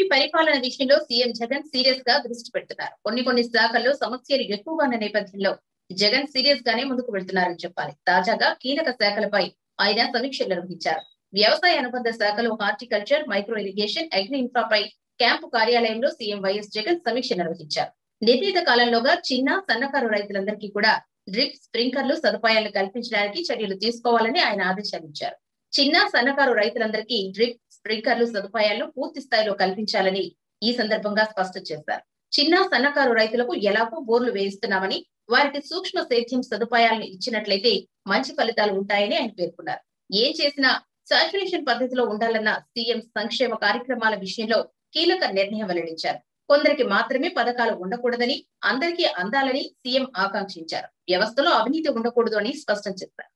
పరిపాలన విషయంలో CM Jagan serious గా దృష్టి పెడుతున్నారు కొన్ని కొన్ని శాఖల్లో సమస్యలు ఎక్కువగా ఉన్న నేపథ్యంలో జగన్ సీరియస్ గానే ముందుకు వెళ్తున్నారని చెప్పాలి తాజాగా కీలక శాఖలపై ఆయన సమీక్షలు నిర్వహించారు వ్యవసాయ అనుబంధ శాఖలో హార్టికల్చర్ మైక్రో ఇరిగేషన్ అగ్రి ఇన్ఫ్రాపై క్యాంపు కార్యాలయంలో సీఎం వైఎస్ జగన్ సమీక్ష నిర్వహించారు నిర్ణీత కాలంలోగా చిన్న సన్నకారు రైతులందరికీ కూడా డ్రిప్ స్ప్రింకర్లు సదుపాయాలు కల్పించడానికి చర్యలు తీసుకోవాలని ఆయన ఆదేశాలు ఇచ్చారు చిన్న సన్నకారు రైతులందరికీ డ్రిప్ స్ప్రింకర్లు సదుపాయాలను పూర్తి స్థాయిలో కల్పించాలని ఈ సందర్భంగా స్పష్టం చేశారు చిన్న సన్నకారు రైతులకు ఎలాగో బోర్లు వేయిస్తున్నామని వారికి సూక్ష్మ సేద్యం సదుపాయాలను ఇచ్చినట్లయితే మంచి ఫలితాలు ఉంటాయని ఆయన పేర్కొన్నారు ఏం చేసినా సాచురేషన్ పద్ధతిలో ఉండాలన్న సీఎం సంక్షేమ కార్యక్రమాల విషయంలో కీలక నిర్ణయం వెల్లడించారు కొందరికి మాత్రమే పథకాలు ఉండకూడదని అందరికీ అందాలని సీఎం ఆకాంక్షించారు వ్యవస్థలో అవినీతి ఉండకూడదు అని స్పష్టం చేశారు